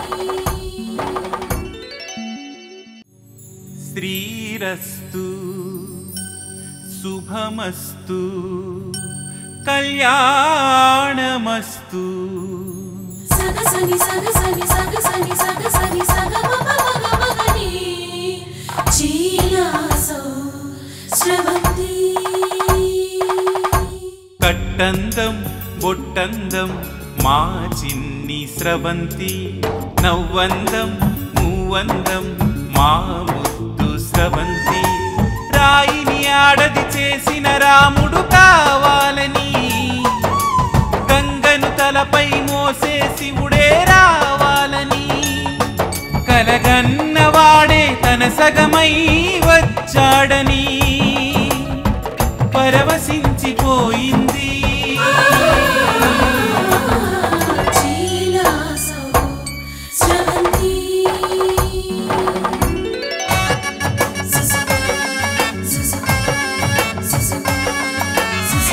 శ్రీరస్తు శుభమస్తు కళ్యాణమస్తు సగసని సగసని సగసని సగసని సగమగమగమగని చీలాసో స్రవంతి కట్టందం బొట్టందం మా చిన్ని స్రవంతి నవ్వందం మూవందం మా ముద్దు స్రవంతి రాయిని ఆడది చేసిన రాముడు కావాలని గంగను తలపై మోసే శివుడే రావాలని కలగన్నవాడే తన సగమై వచ్చాడని పరవశించిపోయింది చీలాసో స్రవంతి సుసు సుసు సుసు సుసు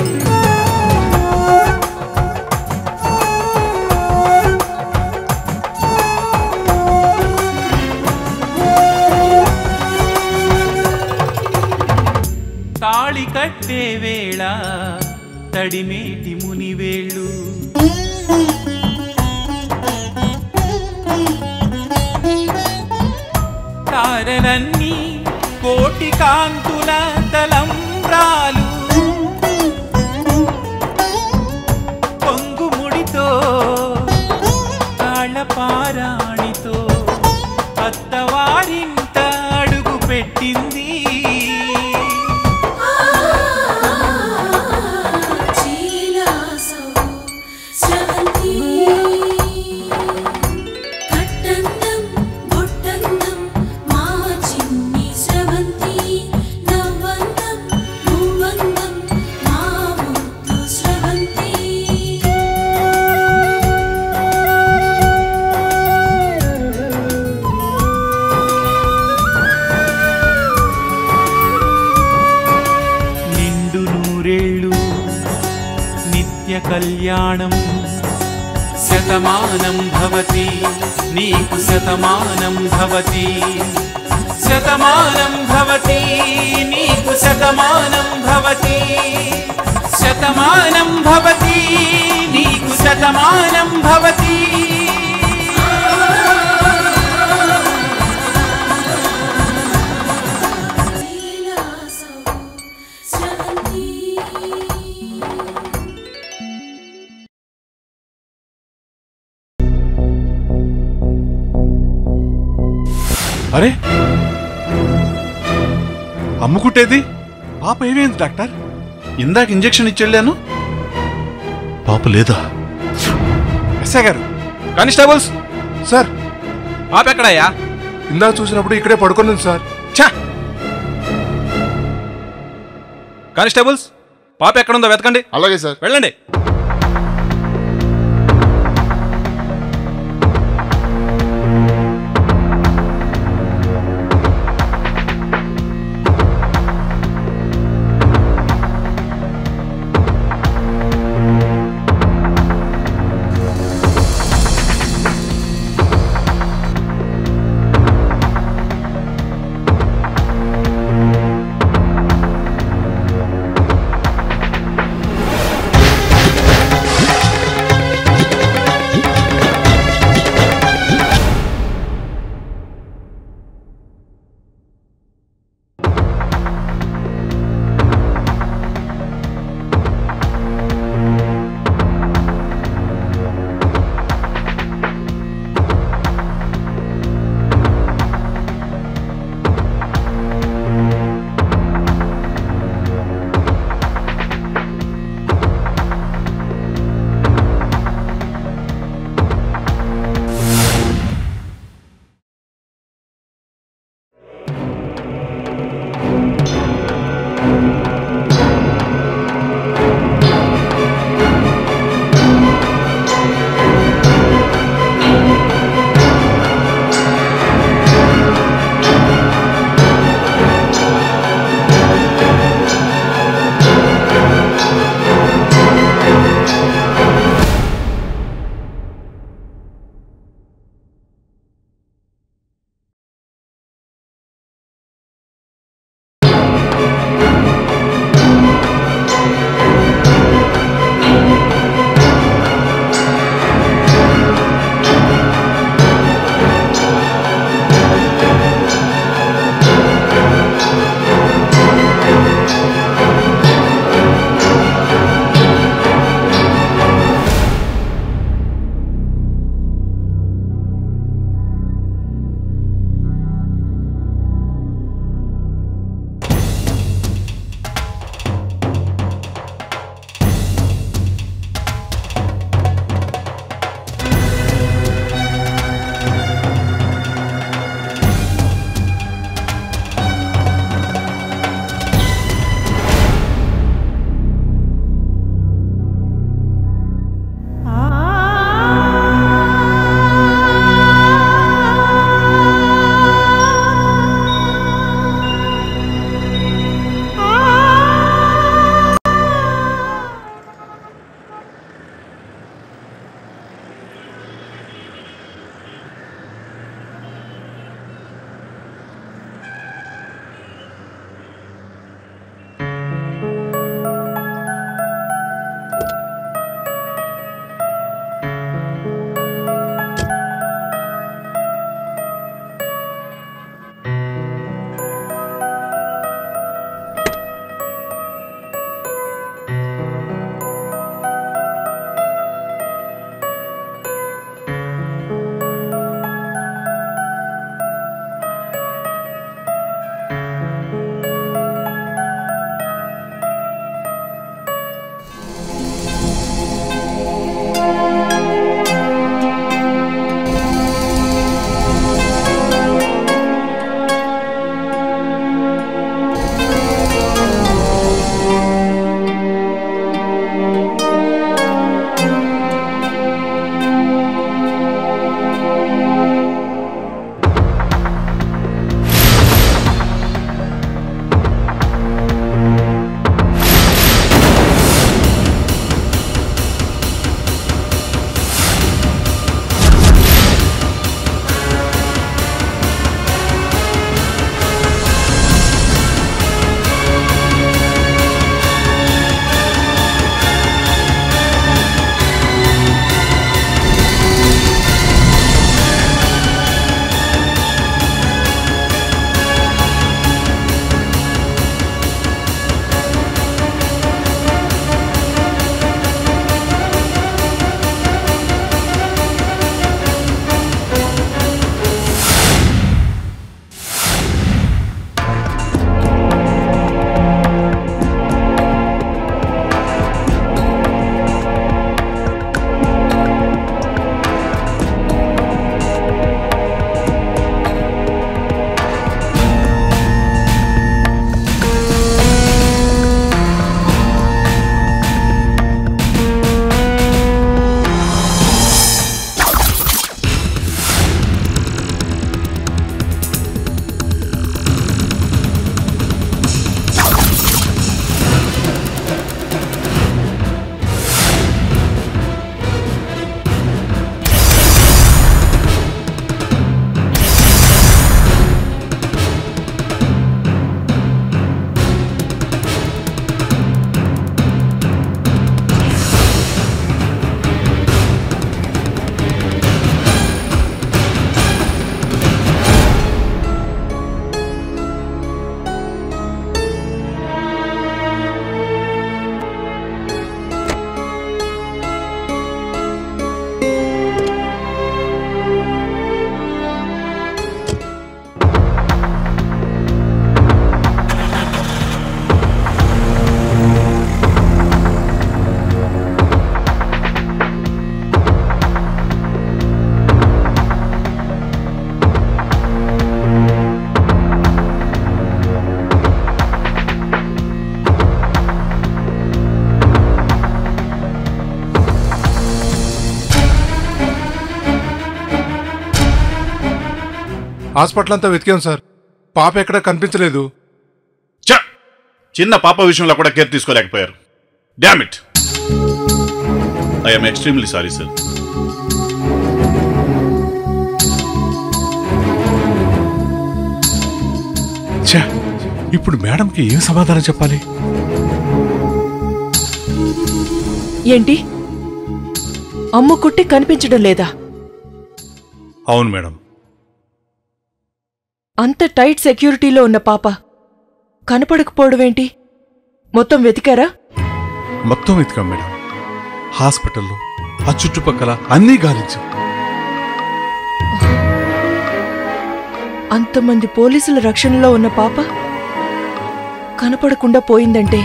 తాళి కట్టే వేళ తడిమేటి మునివేళ్ళు తారలన్నీ కోటి కాంతుల తలంబ్రాలు పొంగుముడితో తాళపారాణితో అత్తవారింట అడుగు పెట్టింది చీలాసో స్రవంతి కట్టందం బొట్టందం మా చిన్ని స్రవంతి నవ్వందం మూవందం మా ముద్దు స్రవంతి నిండు నూరేళ్ళు నిత్య కళ్యాణం శతమానం భవతి నీకు శతమానం భవతి శతమానం భవతి నీకు శతమానం భవతి శతమానం భవతి నీకు శతమానం భవతి చీలాసో స్రవంతి అరే అమ్ముకుంటేది పాప ఏమైంది డాక్టర్ ఇందాక ఇంజెక్షన్ ఇచ్చెళ్ళాను పాప లేదా ఎస్ఐ గారు కానిస్టేబుల్స్ సార్ ఆపెక్కడయ్యా ఇందాక చూసినప్పుడు ఇక్కడే పడుకున్నాను సార్ ఛా కానిస్టేబుల్స్ పాప ఎక్కడుందో వెతకండి అలాగే సార్ వెళ్ళండి ఆ హాస్పిటల్ అంతా వెతికాం సార్ పాప ఎక్కడా కనిపించలేదు చ చిన్న పాప విషయంలో కూడా కేర్ తీసుకోలేకపోయారు damn it I'm extremely sorry sir ఛా ఇప్పుడు మేడంకి ఏం సమాధానం చెప్పాలి ఏంటి అమ్మ కుట్టి కనిపించడం లేదా అవును మేడం అంత టైట్ సెక్యూరిటీలో ఉన్న పాప కనపడకపోవడమేంటి మొత్తం వెతికారా మొత్తం వెతికాం మేడం హాస్పిటల్లో ఆ చుట్టుపక్కల అన్నీ గాలించాం అంతమంది పోలీసుల రక్షణలో ఉన్న పాప కనపడకుండా పోయిందంటే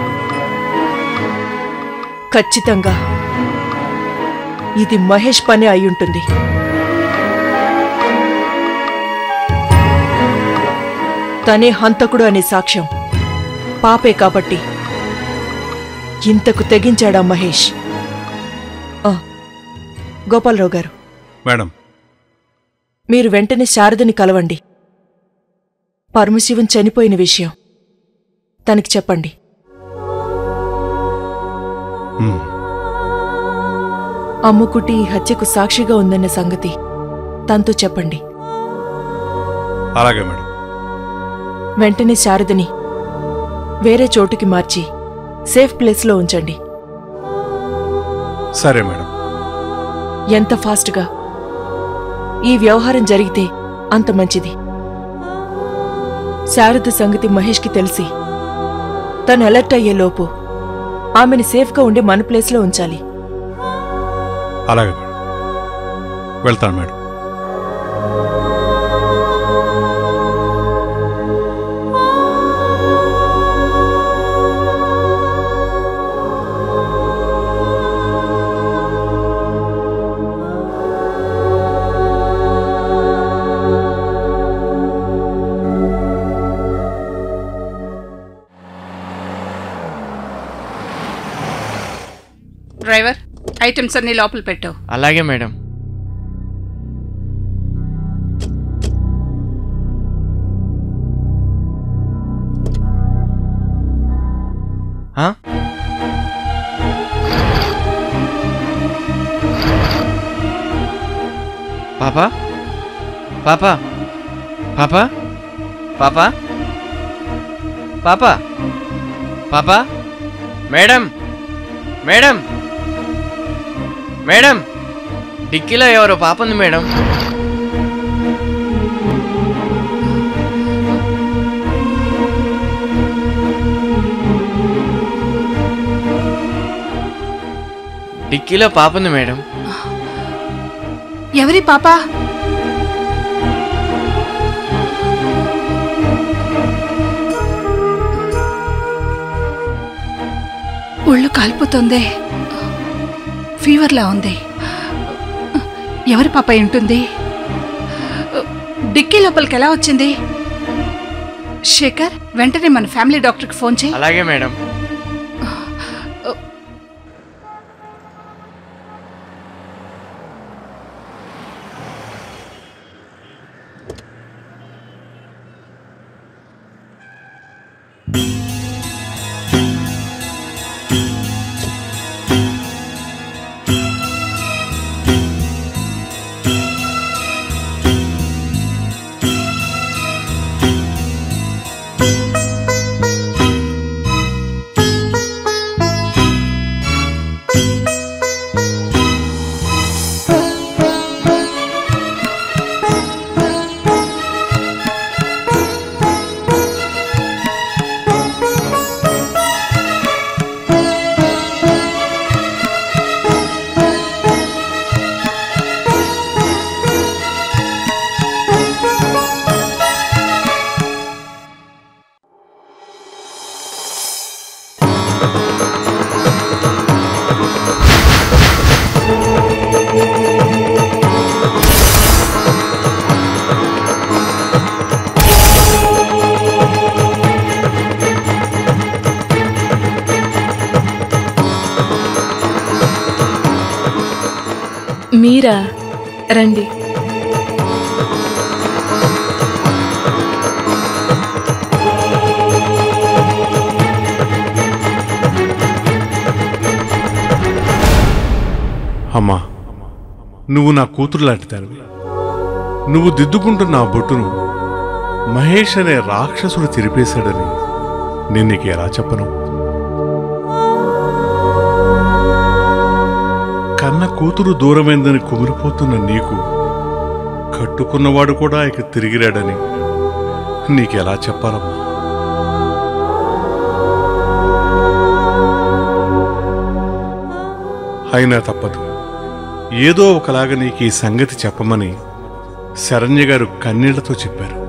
ఖచ్చితంగా ఇది మహేష్ పని అయ్యుంటుంది తనే హంతకుడు అనే సాక్ష్యం పాపే కాబట్టి ఇంతకు తెగించాడా మహేష్ ఆ, గోపాలరావు గారు మేడం మీరు వెంటనే శారదని కలవండి పరమశివన్ చనిపోయిన విషయం తనకి చెప్పండి మ్, అమ్ముకుటి ఈ హత్యకు సాక్షిగా ఉందన్న సంగతి తనతో చెప్పండి అలాగే మేడం వెంటనే శారదని వేరే చోటుకి మార్చి సేఫ్ ప్లేస్లో ఉంచండి సరే మేడం ఎంత ఫాస్ట్గా ఈ వ్యవహారం జరిగితే అంత మంచిది శారద సంగతి మహేష్కి తెలిసి తను అలర్ట్ అయ్యే లోపు ఆమెను సేఫ్గా ఉండి మన ప్లేస్లో ఉంచాలి అలాగే మేడం వెళ్తాను మేడం డ్రైవర్ ఐటమ్స్ అన్ని లోపల పెట్టు అలాగే మేడం ఆ? పాపా పాపా పాపా పాపా పాపా పాపా మేడం మేడం మేడం డిక్కీలో ఎవరో పాప ఉంది మేడం డిక్కీలో పాప ఉంది మేడం ఎవరి పాప ఒళ్ళు కాలిపోతుంది ఫీవర్లా ఉంది ఎవరి పాప అయి ఉంటుంది డిక్కీ లోపలికి ఎలా వచ్చింది శేఖర్ వెంటనే మన ఫ్యామిలీ డాక్టర్కి ఫోన్ చేయి అలాగే మేడం మీరా రండి అమ్మా నువ్వు నా కూతురు లాంటి దానివి నువ్వు దిద్దుకుంటున్న ఆ బొట్టును మహేష్ అనే రాక్షసుడు తిరిపేశాడని నేను నీకు ఎలా చెప్పను కన్న కూతురు దూరమైందని కుమిరిపోతున్న నీకు కట్టుకున్నవాడు కూడా ఇక తిరిగిరాడని నీకెలా చెప్పాలమ్మా అయినా తప్పదు ఏదో ఒకలాగా నీకు ఈ సంగతి చెప్పమని శరణ్య గారు కన్నీళ్లతో చెప్పారు